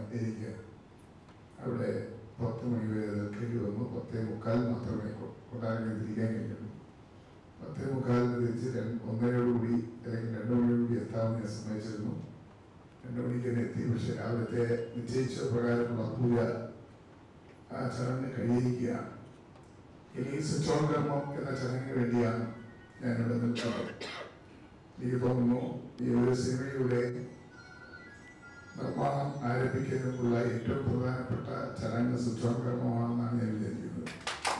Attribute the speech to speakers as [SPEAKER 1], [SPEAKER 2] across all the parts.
[SPEAKER 1] എനിക്ക് അവിടെ പത്ത് മണി വരെ നിൽക്കേണ്ടി വന്നു പത്തേ മുക്കാൽ മാത്രമേ കൊ- കൊട്ടാരത്തിൽ തിരിക്കാൻ കഴിഞ്ഞുള്ളൂ പത്തേ മുക്കാലിന് തിരിച്ച് രണ്ട് ഒന്നരയോടുകൂടി അല്ലെങ്കിൽ രണ്ടു മണിയോടുകൂടി എത്താമെന്ന് ഞാൻ സമ്മതിച്ചിരുന്നു രണ്ടു മണിക്ക് തന്നെ എത്തി പക്ഷെ രാവിലത്തെ നിശ്ചയിച്ച പ്രകാരമുള്ള പൂജ ആ ചടങ്ങ് കഴിയിരിക്കുകയാണ് ഇനി സ്വിച്ച് ഓൺ കർമ്മം എന്ന ചടങ്ങിന് വേണ്ടിയാണ് ഞാനിവിടെ നിൽക്കുന്നത് എനിക്ക് തോന്നുന്നു ഈ ഒരു സിനിമയുടെ നിർമ്മാണം ആരംഭിക്കുന്നതിനുള്ള ഏറ്റവും പ്രധാനപ്പെട്ട ചടങ്ങ് സ്വിച്ച് ഓൺ കർമ്മമാണെന്നാണ് ഞാൻ വിചാരിക്കുന്നത്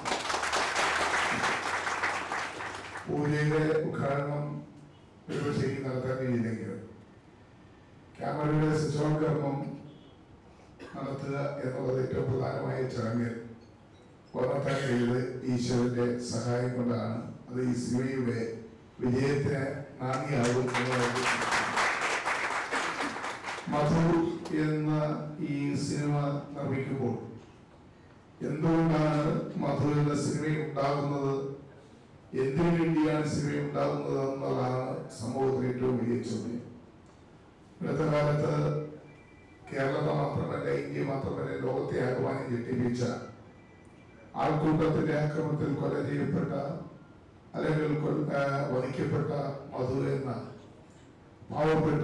[SPEAKER 1] പൂജയുടെ ഉദ്ഘാടനം ഒരുപക്ഷെ എനിക്ക് നടത്താൻ കഴിയില്ലെങ്കിലും ക്യാമറയുടെ സ്വിച്ച് ഓൺ കർമ്മം നടത്തുക എന്നുള്ളത് ഏറ്റവും പ്രധാനമായ ചടങ്ങ് ഓർമ്മത്താൻ കഴിയുന്നത് ഈശ്വരന്റെ സഹായം കൊണ്ടാണ് അത് ഈ സിനിമയുടെ വിജയത്തിന് നാന്ദിയാകും എന്നുള്ളത് മധു എന്ന ഈ സിനിമ നിർമ്മിക്കുമ്പോൾ എന്തുകൊണ്ടാണ് മധു എന്ന സിനിമ ഉണ്ടാകുന്നത് എന്തിനു വേണ്ടിയാണ് സിനിമ ഉണ്ടാകുന്നത് എന്നുള്ളതാണ് സമൂഹത്തിൽ ഏറ്റവും വലിയ ചോദ്യം ഇന്നത്തെ കാലത്ത് കേരളത്തെ മാത്രമല്ല ഇന്ത്യ മാത്രമല്ല ലോകത്തെ ആകുവാനും ഞെട്ടിപ്പിച്ച ആൾക്കൂട്ടത്തിന്റെ ആക്രമണത്തിൽ കൊല ചെയ്യപ്പെട്ട അല്ലെങ്കിൽ കൊൽ- ആ, വധിക്കപ്പെട്ട മധു എന്ന പാവപ്പെട്ട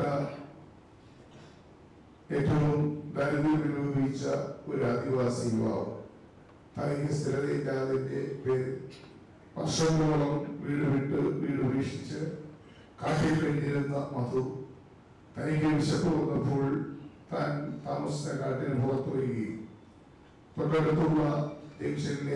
[SPEAKER 1] ഏറ്റവും ദരിദ്രം അനുഭവിച്ച ഒരു ആദിവാസി യുവാവ് തനിക്ക് സ്ഥിരതയില്ലാതിന്റെ പേരിൽ വർഷങ്ങളോളം വീട് വിട്ട് വീട് ഉപേക്ഷിച്ച് കാട്ടിൽ കഴിഞ്ഞിരുന്ന മധു തനിക്ക് വിശപ്പ് വന്നപ്പോൾ താൻ താമസിച്ച കാട്ടിന് പുറത്തു വരികയും തൊട്ടടുത്തുള്ള ജംഗ്ഷനിലെ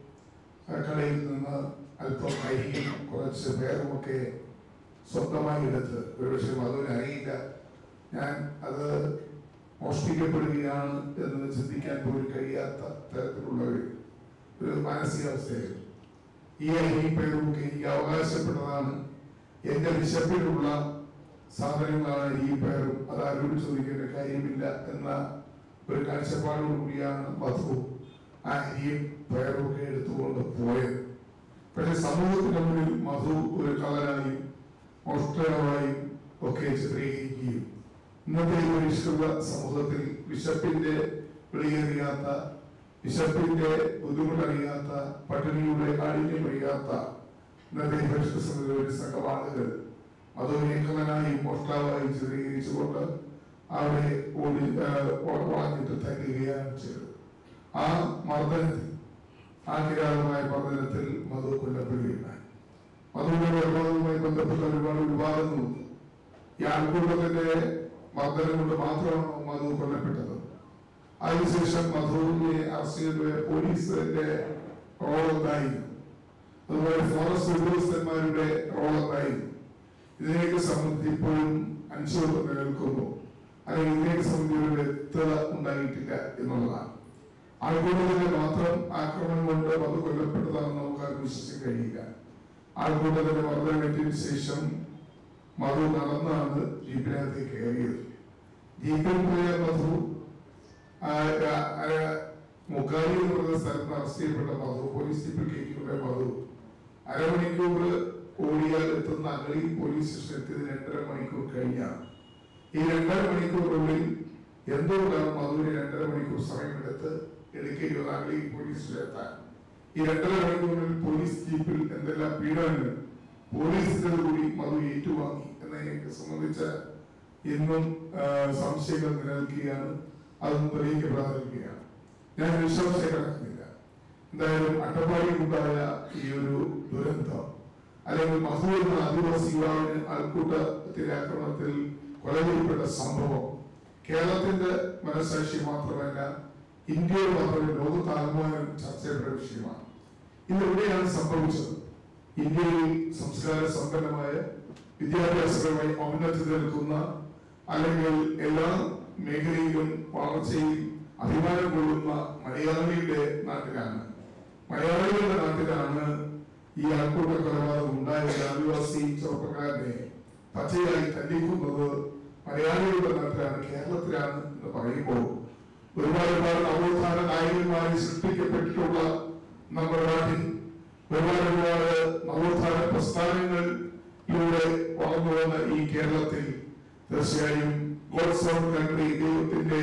[SPEAKER 1] ആ കടയിൽ നിന്ന് അല്പം അരിയും കുറച്ച് പേരുമൊക്കെ സ്വന്തമായി എടുത്ത് ഒരുപക്ഷെ മധുവിന് അറിയില്ല ഞാൻ അത് മോഷ്ടിക്കപ്പെടുകയാണ് എന്ന് ചിന്തിക്കാൻ പോലും കഴിയാത്ത തരത്തിലുള്ള ഒരു ഒരു മാനസികാവസ്ഥയായിരുന്നു ഈ അരിയും പേരുമൊക്കെ എനിക്ക് അവകാശപ്പെട്ടതാണ് എന്റെ വിശപ്പിലുള്ള സാധനങ്ങളാണ് ഈ പേരും അത് ആരോട് ചോദിക്കേണ്ട കാര്യമില്ല എന്ന ഒരു കാഴ്ചപ്പാടോട് കൂടിയാണ് മധു ആ അരിയും പേരും ഒക്കെ എടുത്തുകൊണ്ട് പോയത് പക്ഷെ സമൂഹത്തിന്റെ മുന്നിൽ മധു ഒരു കള്ളനായും മോഷ്ടാവായും ഒക്കെ ചിത്രീകരിക്കുകയും ഇന്നത്തെ ഈ പരിഷ്കൃത സമൂഹത്തിൽ വിശപ്പിന്റെ വിളിയറിയാത്ത വിശപ്പിന്റെ ബുദ്ധിമുട്ടറിയാത്ത പട്ടിണിയുടെ കാഠിന്യം അറിയാത്ത ഇന്നത്തെ ഈ പരിഷ്കൃത സമൂഹത്തിലെ ഒരു സംഘം ആളുകൾ മധുവിനെ കള്ളനായി മോഷ്ടാവായി ചിത്രീകരിച്ചുകൊണ്ട് അവരെ ഓടി ആ, വ- വളഞ്ഞിട്ട് തല്ലുകയാണ് ചെയ്തത് ആ മർദ്ദനത്തിൽ ആ കിരാതമായ മർദ്ദനത്തിൽ മധു കൊല്ലപ്പെടുകയുണ്ടായി മധുവിന്റെ കൊലപാതകവുമായി ബന്ധപ്പെട്ട ഒരുപാട് വിവാദങ്ങളുണ്ട് ഈ ആൾക്കൂട്ടത്തിന്റെ മർദ്ദനം കൊണ്ട് മാത്രമാണ് മധു കൊല്ലപ്പെട്ടത് അതിനുശേഷം മധുവിനെ അറസ്റ്റ് ചെയ്ത പോലീസിന്റെ റോൾ എന്തായിരുന്നു അതുപോലെ ഫോറസ്റ്റ് ഉദ്യോഗസ്ഥന്മാരുടെ റോൾ എന്തായിരുന്നു ഇതിനെയൊക്കെ സംബന്ധിച്ച് ഇപ്പോഴും അനിശ്ചിതത്വം നിലനിൽക്കുന്നു അല്ലെങ്കിൽ ഇതിനെയൊക്കെ സംബന്ധിച്ച് ഒരു വ്യക്തത ഉണ്ടായിട്ടില്ല എന്നുള്ളതാണ് ആൾക്കൂട്ടത്തിന്റെ മാത്രം ആക്രമണം കൊണ്ട് മധു കൊല്ലപ്പെട്ടതാണെന്ന് നമുക്ക് ആർക്കും വിശ്വസിക്കാൻ കഴിയില്ല ആൾക്കൂട്ടത്തിന്റെ മർദ്ദനത്തിന് ശേഷം മധു നടന്നാണ് ജീപ്പിനകത്തേക്ക് കയറിയത് ജീപ്പിൽ പോയ മധു ആ, ആ, ആ, മുക്കാലി എന്ന് പറയുന്ന സ്ഥലത്ത് അറസ്റ്റ് ചെയ്യപ്പെട്ട മധു പോലീസ് ജീപ്പിൽ കയറ്റിക്കൊണ്ട മധു അരമണിക്കൂർ ഓടിയാൽ എത്തുന്ന അഗളി പോലീസ് സ്റ്റേഷൻ എത്തിയത് രണ്ടര മണിക്കൂർ കഴിഞ്ഞാണ് ഈ രണ്ടര മണിക്കൂറിനുള്ളിൽ എന്തുകൊണ്ടാണ് മധുവിന് രണ്ടര മണിക്കൂർ സമയമെടുത്ത് എടുക്കേണ്ടി വന്ന അഗളി പോലീസ് സ്റ്റേഷൻ എത്താൻ ഈ രണ്ടര മണിക്കൂറിനുള്ളിൽ പോലീസ് ജീപ്പിൽ എന്തെല്ലാം പീഡനങ്ങൾ പോലീസിന്റെ കൂടി മധു ഏറ്റുവാങ്ങി എന്നതിനെ സംബന്ധിച്ച ഇന്നും ആ, സംശയങ്ങൾ നിലനിൽക്കുകയാണ് അതൊന്നും തെളിയിക്കപ്പെടാതിരിക്കുകയാണ് ഞാൻ വിശ്വാസം കിടക്കുന്നില്ല എന്തായാലും അട്ടപ്പാടിയിലുണ്ടായ ഈ ഒരു ദുരന്തം അല്ലെങ്കിൽ മധു എന്ന ആദിവാസി യുവാവിന് ആൾക്കൂട്ടത്തിലെ ആക്രമണത്തിൽ കൊല ചെയ്യപ്പെട്ട സംഭവം കേരളത്തിന്റെ മനസാക്ഷി മാത്രമല്ല ഇന്ത്യയിൽ മാത്രമല്ല ലോകത്താകമാനം ചർച്ച ചെയ്യപ്പെട്ട വിഷയമാണ് ഇത് എവിടെയാണ് സംഭവിച്ചത് ഇന്ത്യയിൽ സംസ്കാര സമ്പന്നമായ വിദ്യാഭ്യാസപരമായി ഔന്നത്യത്തിൽ നിൽക്കുന്ന അല്ലെങ്കിൽ എല്ലാ മേഖലയിലും വളർച്ചയിൽ അഭിമാനം കൊള്ളുന്ന മലയാളിയുടെ നാട്ടിലാണ് മലയാളികളുടെ നാട്ടിലാണ് ഈ ആൾക്കൂട്ട കൊലപാതകം ഉണ്ടായത് ആദിവാസി ചെറുപ്പക്കാരനെ പച്ചയായി തല്ലിക്കുന്നത് മലയാളികളുടെ നാട്ടിലാണ് കേരളത്തിലാണ് എന്ന് പറയുമ്പോൾ ഒരുപാട് ഒരുപാട് നവോത്ഥാന നായകന്മാരെ സൃഷ്ടിക്കപ്പെട്ടിട്ടുള്ള നമ്മുടെ നാട്ടിൽ ഒരുപാട് ഒരുപാട് നവോത്ഥാന പ്രസ്ഥാനങ്ങളിലൂടെ വളർന്നു വന്ന ഈ കേരളത്തിൽ തീർച്ചയായും ഗോഡ്സ് ഓൺ കൺട്രി ദൈവത്തിന്റെ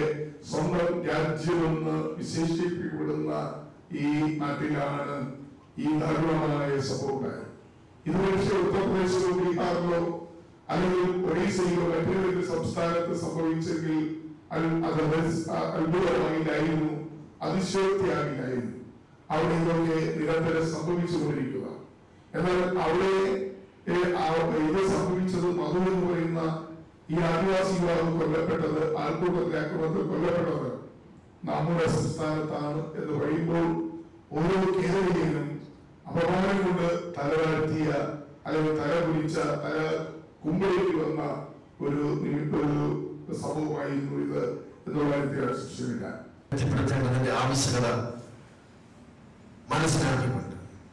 [SPEAKER 1] സ്വന്തം രാജ്യമെന്ന് വിശേഷിപ്പിക്കപ്പെടുന്ന ഈ നാട്ടിലാണ് ഈ ദാരുണമായ സംഭവം ഉണ്ടായത് ഇത് പക്ഷേ ഉത്തർപ്രദേശിലോ ബീഹാറിലോ അല്ലെങ്കിൽ ഒറീസയിലോ മറ്റേതെങ്കിലും സംസ്ഥാനത്ത് സംഭവിച്ചെങ്കിൽ അത് അത് അ- അത്ഭുതമായില്ലായിരുന്നു അതിശയോക്തിയാകില്ലായിരുന്നു അവിടെ ഇതൊക്കെ നിരന്തരം സംഭവിച്ചുകൊണ്ടിരിക്കുക എന്നാൽ അവിടെ ഏ, ആ- ഇത് സംഭവിച്ചത് മധു എന്ന് പറയുന്ന ഈ ആദിവാസി യുവാവ് കൊല്ലപ്പെട്ടത് ആൾക്കൂട്ടത്തിലെ ആക്രമണത്തിൽ കൊല്ലപ്പെട്ടത് നമ്മുടെ സംസ്ഥാനത്താണ് എന്ന് പറയുമ്പോൾ ഓരോ കേരളീയനും അപമാനം കൊണ്ട് തലവാഴ്ത്തിയ അല്ലെങ്കിൽ തല കുലിച്ച തല കുമ്പിളിക്ക് വന്ന ഒരു നിമി- ഒരു സംഭവമായിരുന്നു ഇത് എന്നുള്ള കാര്യത്തിൽ ആശിച്ചില്ല
[SPEAKER 2] എത്തിപ്പെടുത്തേണ്ടതിന്റെ ആവശ്യകത മനസ്സിലാക്കിക്കൊണ്ട്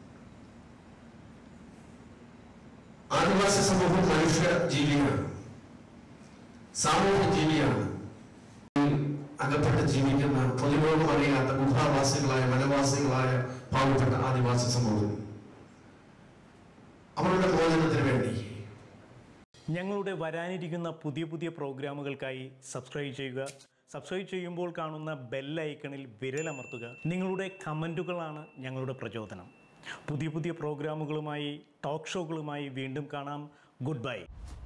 [SPEAKER 2] ആദിവാസി സമൂഹം മനുഷ്യ ജീവിയാണ് സാമൂഹ്യ ജീവിയാണ് അകപ്പെട്ട് ജീവിക്കുന്ന പൊതുലോകം അറിയാത്ത ഗുഹാവാസികളായ വനവാസികളായ പാവപ്പെട്ട ആദിവാസി സമൂഹം അവരുടെ മോചനത്തിന് വേണ്ടി
[SPEAKER 3] ഞങ്ങളുടെ വരാനിരിക്കുന്ന പുതിയ പുതിയ പ്രോഗ്രാമുകൾക്കായി സബ്സ്ക്രൈബ് ചെയ്യുക സബ്സ്ക്രൈബ് ചെയ്യുമ്പോൾ കാണുന്ന ബെൽ ഐക്കണിൽ വിരലമർത്തുക നിങ്ങളുടെ കമൻറ്റുകളാണ് ഞങ്ങളുടെ പ്രചോദനം പുതിയ പുതിയ പ്രോഗ്രാമുകളുമായി ടോക്ക് ഷോകളുമായി വീണ്ടും കാണാം ഗുഡ് ബൈ